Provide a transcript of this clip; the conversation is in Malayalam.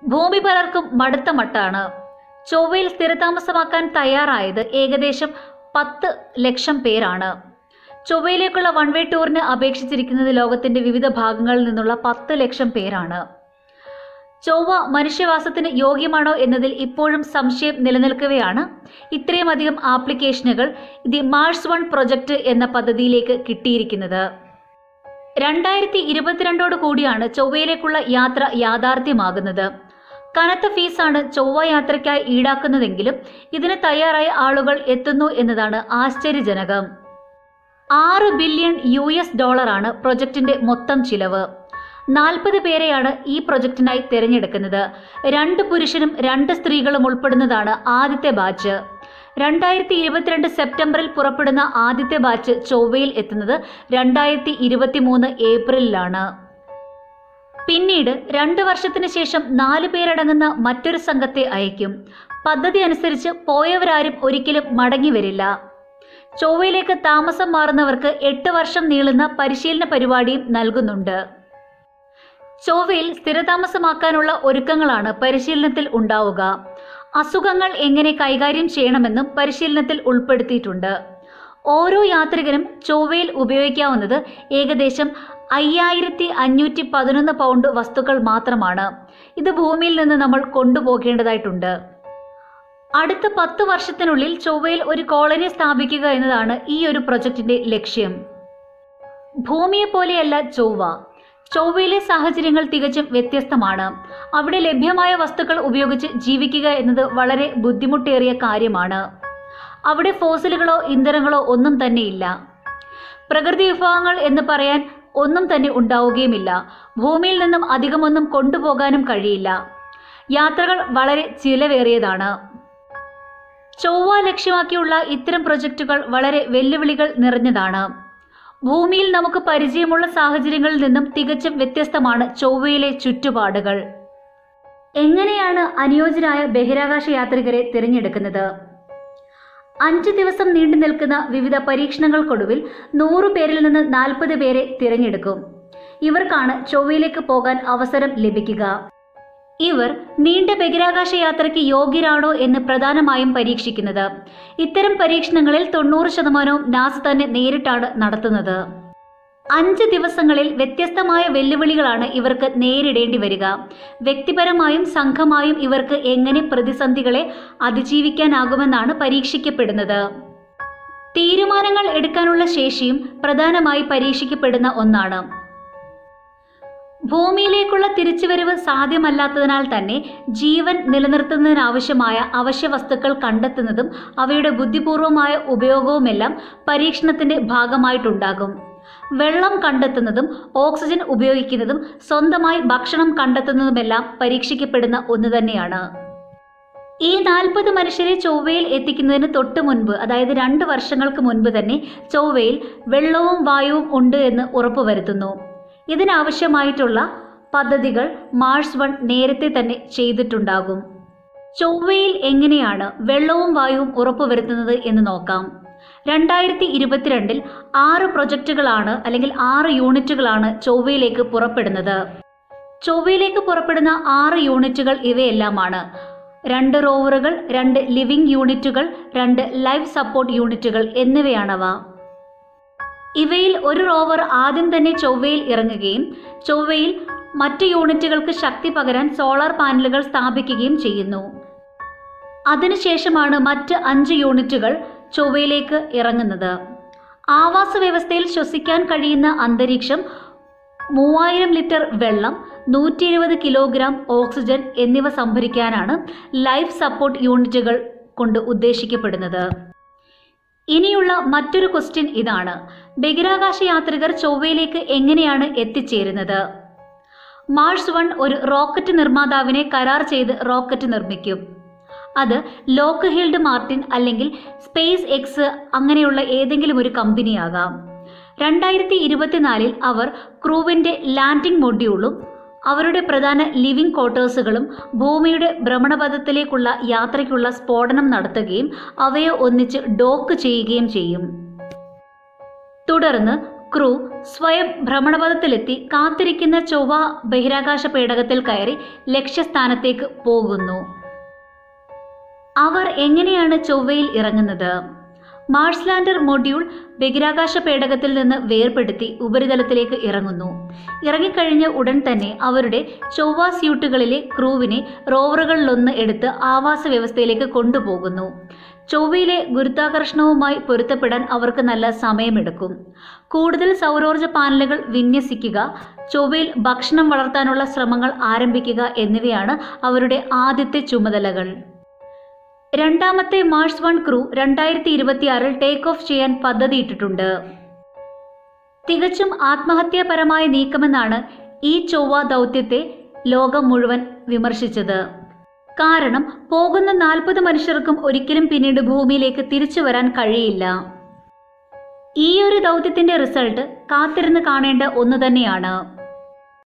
ഭൂമി പലർക്കും മടുത്ത മട്ടാണ് ചൊവ്വയിൽ സ്ഥിരതാമസമാക്കാൻ തയ്യാറായത് ഏകദേശം പത്ത് ലക്ഷം പേരാണ് ചൊവ്വയിലേക്കുള്ള വൺ വേ ടൂറിന് അപേക്ഷിച്ചിരിക്കുന്നത് ലോകത്തിന്റെ വിവിധ ഭാഗങ്ങളിൽ നിന്നുള്ള പത്ത് ലക്ഷം പേരാണ് ചൊവ്വ മനുഷ്യവാസത്തിന് യോഗ്യമാണോ എന്നതിൽ ഇപ്പോഴും സംശയം നിലനിൽക്കവെയാണ് ഇത്രയും അധികം ആപ്ലിക്കേഷനുകൾ ദി മാർസ് വൺ പ്രൊജക്ട് എന്ന പദ്ധതിയിലേക്ക് കിട്ടിയിരിക്കുന്നത് രണ്ടായിരത്തി ഇരുപത്തിരണ്ടോട് കൂടിയാണ് ചൊവ്വയിലേക്കുള്ള യാത്ര യാഥാർത്ഥ്യമാകുന്നത് കനത്ത ഫീസാണ് ചൊവ്വ യാത്രയ്ക്കായി ഈടാക്കുന്നതെങ്കിലും ഇതിന് തയ്യാറായ ആളുകൾ എത്തുന്നു എന്നതാണ് ആശ്ചര്യജനകം ആറ് ബില്യൺ യു എസ് ഡോളറാണ് പ്രൊജക്ടിന്റെ മൊത്തം ചിലവ് നാൽപ്പത് പേരെയാണ് ഈ പ്രൊജക്ടിനായി തിരഞ്ഞെടുക്കുന്നത് രണ്ട് പുരുഷനും രണ്ട് സ്ത്രീകളും ഉൾപ്പെടുന്നതാണ് ആദ്യത്തെ ബാച്ച് രണ്ടായിരത്തി ഇരുപത്തിരണ്ട് സെപ്റ്റംബറിൽ പുറപ്പെടുന്ന ആദ്യത്തെ ബാച്ച് ചൊവ്വയിൽ എത്തുന്നത് രണ്ടായിരത്തി ഇരുപത്തി മൂന്ന് ഏപ്രിലിലാണ് പിന്നീട് രണ്ട് വർഷത്തിന് ശേഷം നാല് പേരടങ്ങുന്ന മറ്റൊരു സംഘത്തെ അയക്കും പദ്ധതി അനുസരിച്ച് പോയവരാരും ഒരിക്കലും മടങ്ങി വരില്ല ചൊവ്വയിലേക്ക് താമസം മാറുന്നവർക്ക് എട്ട് വർഷം നീളുന്ന പരിശീലന പരിപാടിയും നൽകുന്നുണ്ട് ചൊവ്വയിൽ സ്ഥിരതാമസമാക്കാനുള്ള ഒരുക്കങ്ങളാണ് പരിശീലനത്തിൽ ഉണ്ടാവുക അസുഖങ്ങൾ എങ്ങനെ കൈകാര്യം ചെയ്യണമെന്നും പരിശീലനത്തിൽ ഉൾപ്പെടുത്തിയിട്ടുണ്ട് ഓരോ യാത്രികനും ചൊവ്വയിൽ ഉപയോഗിക്കാവുന്നത് ഏകദേശം അയ്യായിരത്തി അഞ്ഞൂറ്റി പതിനൊന്ന് പൗണ്ട് വസ്തുക്കൾ മാത്രമാണ് ഇത് ഭൂമിയിൽ നിന്ന് നമ്മൾ കൊണ്ടുപോകേണ്ടതായിട്ടുണ്ട് അടുത്ത പത്ത് വർഷത്തിനുള്ളിൽ ചൊവ്വയിൽ ഒരു കോളനി സ്ഥാപിക്കുക എന്നതാണ് ഈ ഒരു പ്രൊജക്ടിന്റെ ലക്ഷ്യം ഭൂമിയെ പോലെയല്ല ചൊവ്വ ചൊവ്വയിലെ സാഹചര്യങ്ങൾ തികച്ചും വ്യത്യസ്തമാണ് അവിടെ ലഭ്യമായ വസ്തുക്കൾ ഉപയോഗിച്ച് ജീവിക്കുക എന്നത് വളരെ ബുദ്ധിമുട്ടേറിയ കാര്യമാണ് അവിടെ ഫോസിലുകളോ ഇന്ധനങ്ങളോ ഒന്നും തന്നെയില്ല പ്രകൃതി വിഭവങ്ങൾ എന്ന് പറയാൻ ഒന്നും തന്നെ ഉണ്ടാവുകയുമില്ല ഭൂമിയിൽ നിന്നും അധികമൊന്നും കൊണ്ടുപോകാനും കഴിയില്ല യാത്രകൾ വളരെ ചിലവേറിയതാണ് ചൊവ്വ ലക്ഷ്യമാക്കിയുള്ള ഇത്തരം പ്രൊജക്റ്റുകൾ വളരെ വെല്ലുവിളികൾ നിറഞ്ഞതാണ് ഭൂമിയിൽ നമുക്ക് പരിചയമുള്ള സാഹചര്യങ്ങളിൽ നിന്നും തികച്ചും വ്യത്യസ്തമാണ് ചൊവ്വയിലെ ചുറ്റുപാടുകൾ എങ്ങനെയാണ് അനുയോജ്യരായ ബഹിരാകാശ യാത്രികരെ തിരഞ്ഞെടുക്കുന്നത് അഞ്ച് ദിവസം നീണ്ടു നിൽക്കുന്ന വിവിധ പരീക്ഷണങ്ങൾക്കൊടുവിൽ നൂറു പേരിൽ നിന്ന് നാൽപ്പത് പേരെ തിരഞ്ഞെടുക്കും ഇവർക്കാണ് ചൊവ്വയിലേക്ക് പോകാൻ അവസരം ലഭിക്കുക ഇവർ നീണ്ട ബഹിരാകാശ യാത്രയ്ക്ക് യോഗ്യരാണോ എന്ന് പ്രധാനമായും പരീക്ഷിക്കുന്നത് ഇത്തരം പരീക്ഷണങ്ങളിൽ തൊണ്ണൂറ് ശതമാനവും നാസ തന്നെ നേരിട്ടാണ് നടത്തുന്നത് അഞ്ച് ദിവസങ്ങളിൽ വ്യത്യസ്തമായ വെല്ലുവിളികളാണ് ഇവർക്ക് നേരിടേണ്ടി വരിക വ്യക്തിപരമായും സംഘമായും ഇവർക്ക് എങ്ങനെ പ്രതിസന്ധികളെ അതിജീവിക്കാനാകുമെന്നാണ് പരീക്ഷിക്കപ്പെടുന്നത് തീരുമാനങ്ങൾ എടുക്കാനുള്ള ശേഷിയും പ്രധാനമായി പരീക്ഷിക്കപ്പെടുന്ന ഒന്നാണ് ഭൂമിയിലേക്കുള്ള തിരിച്ചുവരവ് സാധ്യമല്ലാത്തതിനാൽ തന്നെ ജീവൻ നിലനിർത്തുന്നതിനാവശ്യമായ അവശ്യ വസ്തുക്കൾ കണ്ടെത്തുന്നതും അവയുടെ ബുദ്ധിപൂർവമായ ഉപയോഗവുമെല്ലാം പരീക്ഷണത്തിന്റെ ഭാഗമായിട്ടുണ്ടാകും വെള്ളം കണ്ടെത്തുന്നതും ഓക്സിജൻ ഉപയോഗിക്കുന്നതും സ്വന്തമായി ഭക്ഷണം കണ്ടെത്തുന്നതുമെല്ലാം പരീക്ഷിക്കപ്പെടുന്ന ഒന്ന് തന്നെയാണ് ഈ നാൽപ്പത് മനുഷ്യരെ ചൊവ്വയിൽ എത്തിക്കുന്നതിന് തൊട്ട് മുൻപ് അതായത് രണ്ട് വർഷങ്ങൾക്ക് മുൻപ് തന്നെ ചൊവ്വയിൽ വെള്ളവും വായുവും ഉണ്ട് എന്ന് ഉറപ്പുവരുത്തുന്നു ഇതിനാവശ്യമായിട്ടുള്ള പദ്ധതികൾ മാർസ് വൺ നേരത്തെ തന്നെ ചെയ്തിട്ടുണ്ടാകും ചൊവ്വയിൽ എങ്ങനെയാണ് വെള്ളവും വായുവും ഉറപ്പുവരുത്തുന്നത് എന്ന് നോക്കാം രണ്ടായിരത്തി ഇരുപത്തിരണ്ടിൽ ആറ് പ്രൊജക്റ്റുകളാണ് അല്ലെങ്കിൽ ആറ് യൂണിറ്റുകളാണ് ചൊവ്വയിലേക്ക് പുറപ്പെടുന്നത് ചൊവ്വയിലേക്ക് പുറപ്പെടുന്ന ആറ് യൂണിറ്റുകൾ ഇവയെല്ലാമാണ് രണ്ട് റോവറുകൾ രണ്ട് ലിവിംഗ് യൂണിറ്റുകൾ രണ്ട് ലൈഫ് സപ്പോർട്ട് യൂണിറ്റുകൾ എന്നിവയാണവ ഇവയിൽ ഒരു റോവർ ആദ്യം തന്നെ ചൊവ്വയിൽ ഇറങ്ങുകയും ചൊവ്വയിൽ മറ്റ് യൂണിറ്റുകൾക്ക് ശക്തി പകരാൻ സോളാർ പാനലുകൾ സ്ഥാപിക്കുകയും ചെയ്യുന്നു അതിനുശേഷമാണ് മറ്റ് അഞ്ച് യൂണിറ്റുകൾ ചൊവ്വയിലേക്ക് ഇറങ്ങുന്നത് ആവാസ വ്യവസ്ഥയിൽ ശ്വസിക്കാൻ കഴിയുന്ന അന്തരീക്ഷം മൂവായിരം ലിറ്റർ വെള്ളം നൂറ്റി ഇരുപത് കിലോഗ്രാം ഓക്സിജൻ എന്നിവ സംഭരിക്കാനാണ് ലൈഫ് സപ്പോർട്ട് യൂണിറ്റുകൾ കൊണ്ട് ഉദ്ദേശിക്കപ്പെടുന്നത് ഇനിയുള്ള മറ്റൊരു ക്വസ്റ്റ്യൻ ഇതാണ് ബഹിരാകാശ യാത്രികർ ചൊവ്വയിലേക്ക് എങ്ങനെയാണ് എത്തിച്ചേരുന്നത് മാർസ് വൺ ഒരു റോക്കറ്റ് നിർമ്മാതാവിനെ കരാർ ചെയ്ത് റോക്കറ്റ് നിർമ്മിക്കും അത് ലോക്ക് ഹിൽഡ് മാർട്ടിൻ അല്ലെങ്കിൽ സ്പേസ് എക്സ് അങ്ങനെയുള്ള ഏതെങ്കിലും ഒരു കമ്പനിയാകാം രണ്ടായിരത്തി ഇരുപത്തിനാലിൽ അവർ ക്രൂവിൻ്റെ ലാൻഡിംഗ് മൊഡ്യൂളും അവരുടെ പ്രധാന ലിവിംഗ് ക്വാർട്ടേഴ്സുകളും ഭൂമിയുടെ ഭ്രമണപഥത്തിലേക്കുള്ള യാത്രയ്ക്കുള്ള സ്ഫോടനം നടത്തുകയും അവയെ ഒന്നിച്ച് ഡോക്ക് ചെയ്യുകയും ചെയ്യും തുടർന്ന് ക്രൂ സ്വയം ഭ്രമണപഥത്തിലെത്തി കാത്തിരിക്കുന്ന ചൊവ്വ ബഹിരാകാശ പേടകത്തിൽ കയറി ലക്ഷ്യസ്ഥാനത്തേക്ക് പോകുന്നു അവർ എങ്ങനെയാണ് ചൊവ്വയിൽ ഇറങ്ങുന്നത് മാർസ് ലാൻഡർ മൊഡ്യൂൾ ബഹിരാകാശ പേടകത്തിൽ നിന്ന് വേർപെടുത്തി ഉപരിതലത്തിലേക്ക് ഇറങ്ങുന്നു ഇറങ്ങിക്കഴിഞ്ഞ ഉടൻ തന്നെ അവരുടെ ചൊവ്വ സ്യൂട്ടുകളിലെ ക്രൂവിനെ റോവറുകളിലൊന്ന് എടുത്ത് ആവാസ വ്യവസ്ഥയിലേക്ക് കൊണ്ടുപോകുന്നു ചൊവ്വയിലെ ഗുരുത്വാകർഷണവുമായി പൊരുത്തപ്പെടാൻ അവർക്ക് നല്ല സമയമെടുക്കും കൂടുതൽ സൗരോർജ്ജ പാനലുകൾ വിന്യസിക്കുക ചൊവ്വയിൽ ഭക്ഷണം വളർത്താനുള്ള ശ്രമങ്ങൾ ആരംഭിക്കുക എന്നിവയാണ് അവരുടെ ആദ്യത്തെ ചുമതലകൾ രണ്ടാമത്തെ മാർസ് വൺ ക്രൂ രണ്ടായിരത്തി ഇരുപത്തിയാറിൽ ടേക്ക് ഓഫ് ചെയ്യാൻ പദ്ധതിയിട്ടിട്ടുണ്ട് തികച്ചും ആത്മഹത്യാപരമായ നീക്കമെന്നാണ് ഈ ചൊവ്വ ദൗത്യത്തെ ലോകം മുഴുവൻ വിമർശിച്ചത് കാരണം പോകുന്ന നാൽപ്പത് മനുഷ്യർക്കും ഒരിക്കലും പിന്നീട് ഭൂമിയിലേക്ക് തിരിച്ചു വരാൻ കഴിയില്ല ഈ ഒരു ദൗത്യത്തിന്റെ റിസൾട്ട് കാത്തിരുന്ന് കാണേണ്ട ഒന്ന് തന്നെയാണ്